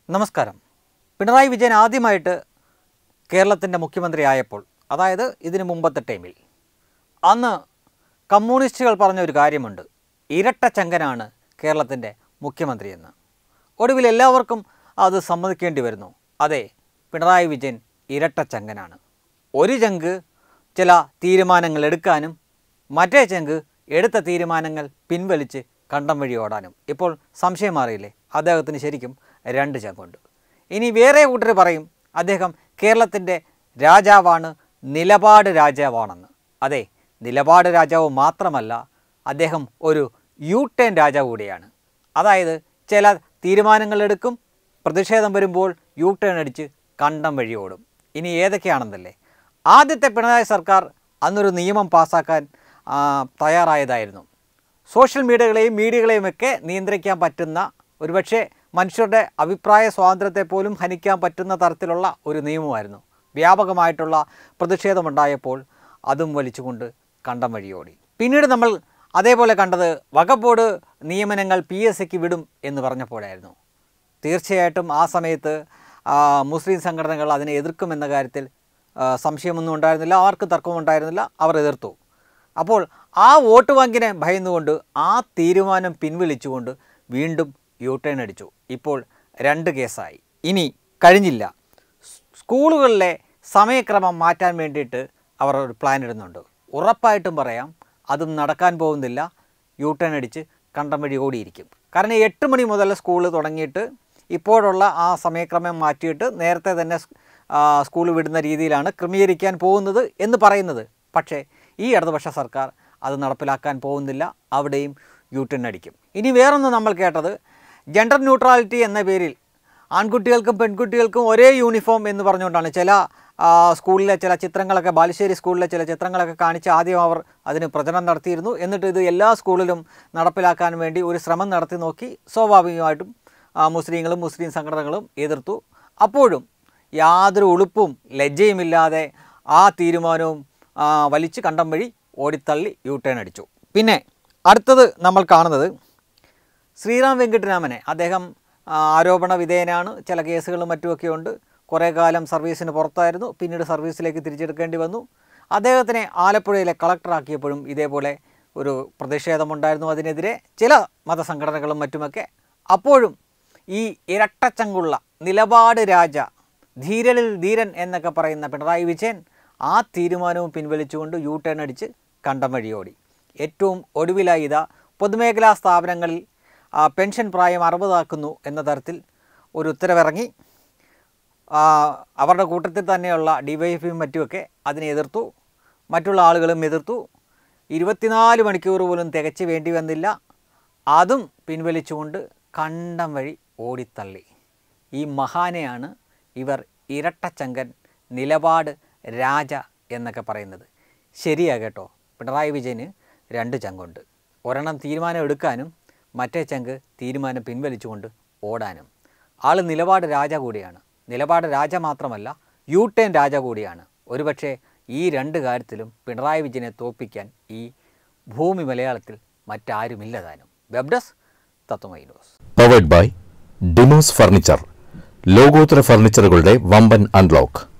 നമസ്കാരം പിണറായി വിജയൻ ആദ്യമായിട്ട് കേരളത്തിൻ്റെ മുഖ്യമന്ത്രിയായപ്പോൾ അതായത് ഇതിനു മുമ്പത്തെ ടൈമിൽ അന്ന് കമ്മ്യൂണിസ്റ്റുകൾ പറഞ്ഞ ഒരു കാര്യമുണ്ട് ഇരട്ട ചങ്കനാണ് കേരളത്തിൻ്റെ മുഖ്യമന്ത്രിയെന്ന് ഒടുവിൽ എല്ലാവർക്കും അത് സമ്മതിക്കേണ്ടി വരുന്നു അതെ പിണറായി വിജയൻ ഇരട്ട ചങ്കനാണ് ഒരു ചങ്ക് ചില തീരുമാനങ്ങൾ എടുക്കാനും മറ്റേ ചങ്ക് എടുത്ത തീരുമാനങ്ങൾ പിൻവലിച്ച് കണ്ടം വഴി ഓടാനും ഇപ്പോൾ സംശയം മാറിയില്ലേ അദ്ദേഹത്തിന് ശരിക്കും രണ്ട് ചങ്കുണ്ട് ഇനി വേറെ കൂട്ടർ പറയും അദ്ദേഹം കേരളത്തിൻ്റെ രാജാവാണ് നിലപാട് രാജാവാണെന്ന് അതെ നിലപാട് രാജാവ് മാത്രമല്ല അദ്ദേഹം ഒരു യു ടേൺ രാജാവ് കൂടിയാണ് അതായത് ചില തീരുമാനങ്ങൾ എടുക്കും പ്രതിഷേധം വരുമ്പോൾ യു ടേൺ അടിച്ച് കണ്ടം വഴി ഓടും ഇനി ഏതൊക്കെയാണെന്നല്ലേ ആദ്യത്തെ പിണറായി സർക്കാർ അന്നൊരു നിയമം പാസ്സാക്കാൻ ആ, തയ്യാറായതായിരുന്നു സോഷ്യൽ മീഡിയകളെയും മീഡിയകളെയും ഒക്കെ നിയന്ത്രിക്കാൻ പറ്റുന്ന ഒരുപക്ഷെ മനുഷ്യരുടെ അഭിപ്രായ സ്വാതന്ത്ര്യത്തെ പോലും ഹനിക്കാൻ പറ്റുന്ന തരത്തിലുള്ള ഒരു നിയമമായിരുന്നു വ്യാപകമായിട്ടുള്ള പ്രതിഷേധമുണ്ടായപ്പോൾ അതും വലിച്ചുകൊണ്ട് കണ്ടം വഴിയോടി പിന്നീട് നമ്മൾ അതേപോലെ കണ്ടത് വകബോർഡ് നിയമനങ്ങൾ പി എസ് സിക്ക് വിടും എന്ന് പറഞ്ഞപ്പോഴായിരുന്നു തീർച്ചയായിട്ടും ആ സമയത്ത് ആ, മുസ്ലിം സംഘടനകൾ അതിനെ എതിർക്കുമെന്ന കാര്യത്തിൽ ആ, സംശയമൊന്നും ഉണ്ടായിരുന്നില്ല ആർക്ക് തർക്കവും ഉണ്ടായിരുന്നില്ല അവർ എതിർത്തു അപ്പോൾ ആ വോട്ട് ബാങ്കിനെ ഭയന്നുകൊണ്ട് ആ തീരുമാനം പിൻവലിച്ചുകൊണ്ട് വീണ്ടും യു ടേൺ അടിച്ചു ഇപ്പോൾ രണ്ട് കേസായി ഇനി കഴിഞ്ഞില്ല സ് സ്കൂളുകളിലെ സമയക്രമം മാറ്റാൻ വേണ്ടിയിട്ട് അവർ ഒരു പ്ലാൻ ഇടുന്നുണ്ട് ഉറപ്പായിട്ടും പറയാം അതും നടക്കാൻ പോകുന്നില്ല യു ടേൺ അടിച്ച് കണ്ടം വഴി ഓടിയിരിക്കും കാരണം എട്ട് മണി മുതൽ സ്കൂൾ തുടങ്ങിയിട്ട് ഇപ്പോഴുള്ള ആ സമയക്രമം മാറ്റിയിട്ട് നേരത്തെ തന്നെ സ്- ആ, സ്കൂൾ വിടുന്ന രീതിയിലാണ് ക്രമീകരിക്കാൻ പോകുന്നത് എന്ന് പറയുന്നത് പക്ഷേ ഈ ഇടതുപക്ഷ സർക്കാർ അത് നടപ്പിലാക്കാൻ പോകുന്നില്ല അവിടെയും യു ടേൺ അടിക്കും ഇനി വേറൊന്ന് നമ്മൾ കേട്ടത് ജെൻഡർ ന്യൂട്രാലിറ്റി എന്ന പേരിൽ ആൺകുട്ടികൾക്കും പെൺകുട്ടികൾക്കും ഒരേ യൂണിഫോം എന്ന് പറഞ്ഞുകൊണ്ടാണ് ചില ആ, സ്കൂളിലെ ചില ചിത്രങ്ങളൊക്കെ ബാലുശ്ശേരി സ്കൂളിലെ ചില ചിത്രങ്ങളൊക്കെ കാണിച്ച് ആദ്യം അവർ അതിന് പ്രചരണം നടത്തിയിരുന്നു എന്നിട്ട് ഇത് എല്ലാ സ്കൂളിലും നടപ്പിലാക്കാൻ വേണ്ടി ഒരു ശ്രമം നടത്തി നോക്കി സ്വാഭാവികമായിട്ടും ആ, മുസ്ലിങ്ങളും മുസ്ലിം സംഘടനകളും എതിർത്തു അപ്പോഴും യാതൊരു ഉളുപ്പും ലജ്ജയുമില്ലാതെ ആ തീരുമാനവും ആ, വലിച്ച് കണ്ടം വഴി ഓടിത്തള്ളി യു ടേൺ അടിച്ചു പിന്നെ അടുത്തത് നമ്മൾ കാണുന്നത് ശ്രീറാം വെങ്കിട്ടരാമനെ അദ്ദേഹം ആ, ആരോപണ വിധേയനാണ് ചില കേസുകളും മറ്റുമൊക്കെ ഉണ്ട് കുറേ കാലം സർവീസിന് പുറത്തായിരുന്നു പിന്നീട് സർവീസിലേക്ക് തിരിച്ചെടുക്കേണ്ടി വന്നു അദ്ദേഹത്തിനെ ആലപ്പുഴയിലെ കളക്ടറാക്കിയപ്പോഴും ഇതേപോലെ ഒരു പ്രതിഷേധമുണ്ടായിരുന്നു അതിനെതിരെ ചില മതസംഘടനകളും മറ്റുമൊക്കെ അപ്പോഴും ഈ ഇരട്ടച്ചങ്കുള്ള നിലപാട് രാജ ധീരനിൽ ധീരൻ എന്നൊക്കെ പറയുന്ന പിണറായി വിജയൻ ആ തീരുമാനവും പിൻവലിച്ചുകൊണ്ട് യു ടേൺ അടിച്ച് കണ്ടം വഴിയോടി ഏറ്റവും ഒടുവിലായി ഇതാ പൊതുമേഖലാ സ്ഥാപനങ്ങളിൽ ആ, പെൻഷൻ പ്രായം അറുപതാക്കുന്നു എന്ന തരത്തിൽ ഒരു ഉത്തരവിറങ്ങി ആ, അവരുടെ കൂട്ടത്തിൽ തന്നെയുള്ള ഡിവൈഎഫിയും മറ്റുമൊക്കെ അതിനെ എതിർത്തു മറ്റുള്ള ആളുകളും എതിർത്തു ഇരുപത്തിനാല് മണിക്കൂർ പോലും തികച്ച് വേണ്ടി വന്നില്ല അതും പിൻവലിച്ചുകൊണ്ട് കണ്ടം വഴി ഓടിത്തള്ളി ഈ മഹാനെയാണ് ഇവർ ഇരട്ടച്ചങ്കൻ നിലപാട് രാജ എന്നൊക്കെ പറയുന്നത് ശരിയാ കേട്ടോ പിണറായി വിജയന് രണ്ട് ചങ്കുണ്ട് ഒരെണ്ണം തീരുമാനം എടുക്കാനും മറ്റേ ചങ്ക് തീരുമാനം പിൻവലിച്ചുകൊണ്ട് ഓടാനും ആൾ നിലപാട് രാജ കൂടിയാണ് നിലപാട് രാജ മാത്രമല്ല യു ടേൺ രാജ കൂടിയാണ് ഒരുപക്ഷെ ഈ രണ്ട് കാര്യത്തിലും പിണറായി വിജയനെ തോൽപ്പിക്കാൻ ഈ ഭൂമി മലയാളത്തിൽ മറ്റാരുമില്ല താനും web desk Tatvamayi news powered by ഡിമോസ് ഫർണിച്ചർ ലോകോത്തര ഫർണിച്ചറുകളുടെ വമ്പൻ അൺലോക്ക്